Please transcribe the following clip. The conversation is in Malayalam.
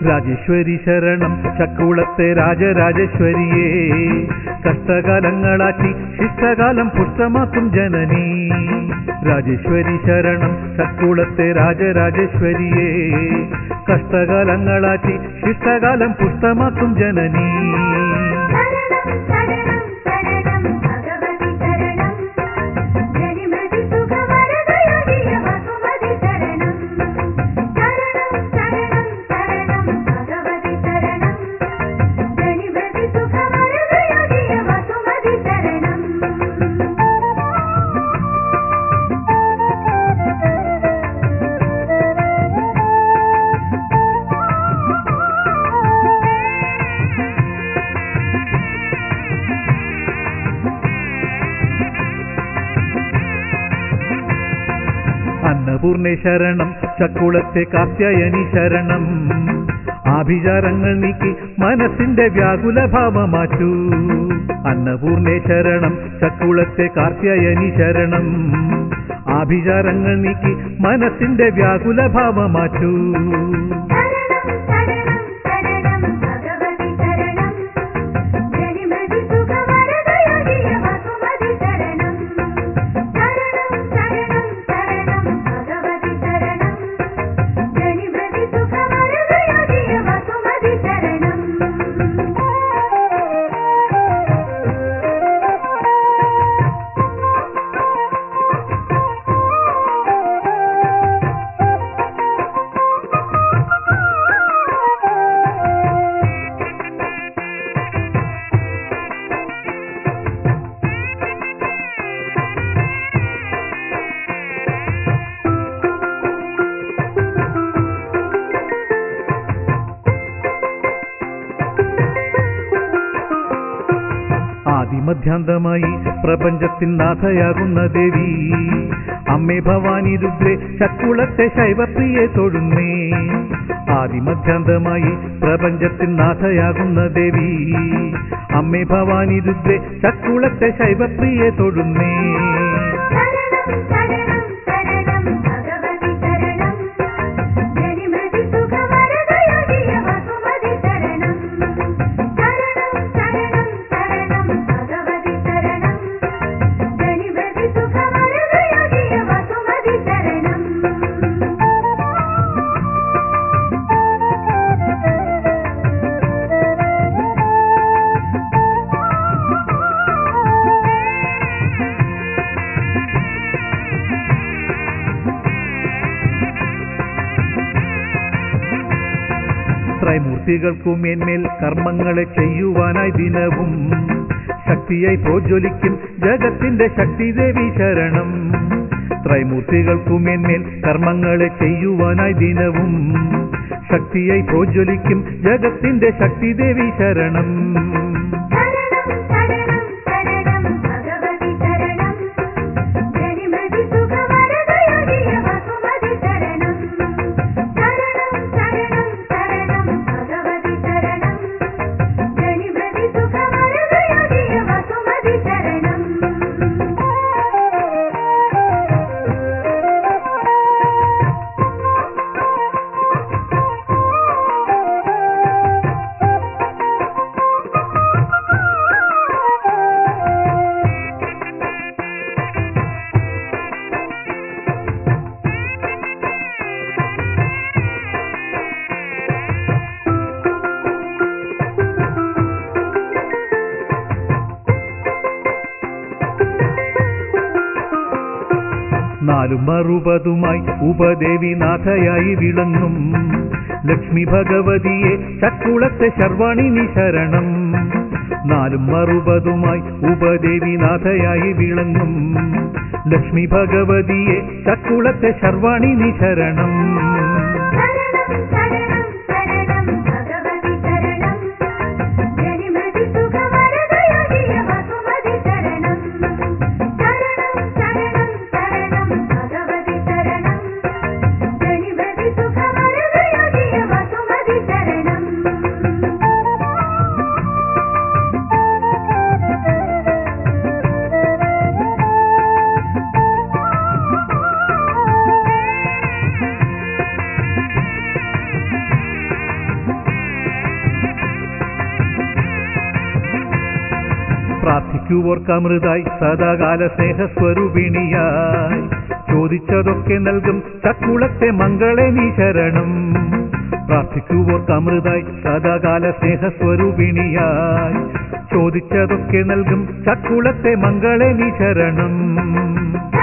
രാജേശ്വരി ശരണം ചക്കുളത്തെ രാജരാജേശ്വരിയേ കഷ്ടകാലങ്ങളാറ്റി ശിഷ്ടകാലം പുഷ്ടമാക്കും ജനനീ രാജേശ്വരി ശരണം ചക്കുളത്തെ രാജരാജേശ്വരിയേ കഷ്ടകാലങ്ങളാറ്റി ശിഷ്ടകാലം പുഷ്ടമാക്കും ജനനീ ശരണം ശരണം ശരണം ഭഗവതി ശരണം ജനിമൃതി സുഖവരദയോഗ്യ വസുമതി ശരണം ശരണം ശരണം ശരണം ഭഗവതി ശരണം ജനിമൃതി സുഖവരദയോഗ്യ വസുമതി ശരണം അന്നപൂർണേ ശരണം ചക്കുളത്തെ കാത്യായനി ശരണം ആഭിചാരങ്ങൾ നീക്കി മനസ്സിന്റെ വ്യാകുല ഭാവം മാറ്റൂ അന്നപൂർണേ ശരണം ചക്കുളത്തെ കാർത്യായനി ശരണം ആഭിചാരങ്ങൾ നീക്കി മനസ്സിന്റെ വ്യാകുല ഭാവം മാറ്റൂ ശരണം ശരണം ശരണം ഭഗവതി ശരണം ജനിമൃതി സുഖവരദയോഗ്യ വസുമതി ശരണം ശരണം ശരണം ശരണം ഭഗവതി ശരണം ജനിമൃതി സുഖവരദയോഗ്യ വസുമതി ശരണം ആദിമധ്യാന്തമായി പ്രപഞ്ചത്തിൻ നാഥയാകുന്ന ദേവി അമ്മേ ഭവാനി രുദ്രേ ചക്കുളത്തെ ശൈവപ്രിയെ തൊഴുന്നേ ആദിമധ്യാന്തമായി പ്രപഞ്ചത്തിൻ നാഥയാകുന്ന ദേവി അമ്മേ ഭവാനി രുദ്രേ ചക്കുളത്തെ ശൈവപ്രിയെ തൊഴുന്നേ ശരണം ശരണം ശരണം ഭഗവതി ശരണം ജനിമൃതി സുഖവരദയോഗ്യ വസുമതി ശരണം ശരണം ശരണം ശരണം ഭഗവതി ശരണം ജനിമൃതി സുഖവരദയോഗ്യ വസുമതി ശരണം ത്രൈമൂർത്തികൾക്കു മേന്മേൽ കർമ്മങ്ങളെ ചെയ്യുവാനായി ദിനവും ശക്തിയായി പ്രോജ്വലിക്കും ജഗത്തിന്റെ ശക്തി ദേവി ശരണം ത്രൈമൂർത്തികൾക്കു മേന്മേൽ കർമ്മങ്ങളെ ചെയ്യുവാനായി ദിനവും ശക്തിയായി പ്രോജ്വലിക്കും ജഗത്തിന്റെ ശക്തി ദേവി ശരണം ശരണം ശരണം ശരണം ഭഗവതി ശരണം ജനിമൃതി സുഖവരദയോഗ്യ വസുമതി ശരണം ശരണം ശരണം ശരണം ഭഗവതി ശരണം ജനിമൃതി സുഖവരദയോഗ്യ വസുമതി ശരണം നാലും മറുപതുമായി ഉപദേവി നാഥയായി വിളങ്ങും ലക്ഷ്മി ഭഗവതിയെ ചക്കുളത്തെ ശർവാണിനി ശരണം നാലും മറുപതുമായി ഉപദേവി നാഥയായി വിളങ്ങും ലക്ഷ്മി ഭഗവതിയെ ചക്കുളത്തെ ശർവാണിനി ശരണം ശരണം ശരണം ശരണം ഭഗവതി ശരണം ജനിമൃതി സുഖവരദയോഗ്യ വസുമതി ശരണം ശരണം ശരണം ശരണം ഭഗവതി ശരണം ജനിമൃതി സുഖവരദയോഗ്യ വസുമതി ശരണം പ്രാർത്ഥിക്കുവോർക്കമൃതായി സദാകാല സ്നേഹസ്വരൂപിണിയായി ചോദിച്ചതൊക്കെ നൽകും ചക്കുളത്തെ മംഗളെ നീ ശരണം പ്രാർത്ഥിക്കുവോർക്കമൃതായി സദാകാല സ്നേഹസ്വരൂപിണിയായി ചോദിച്ചതൊക്കെ നൽകും ചക്കുളത്തെ മംഗളെ നീ ശരണം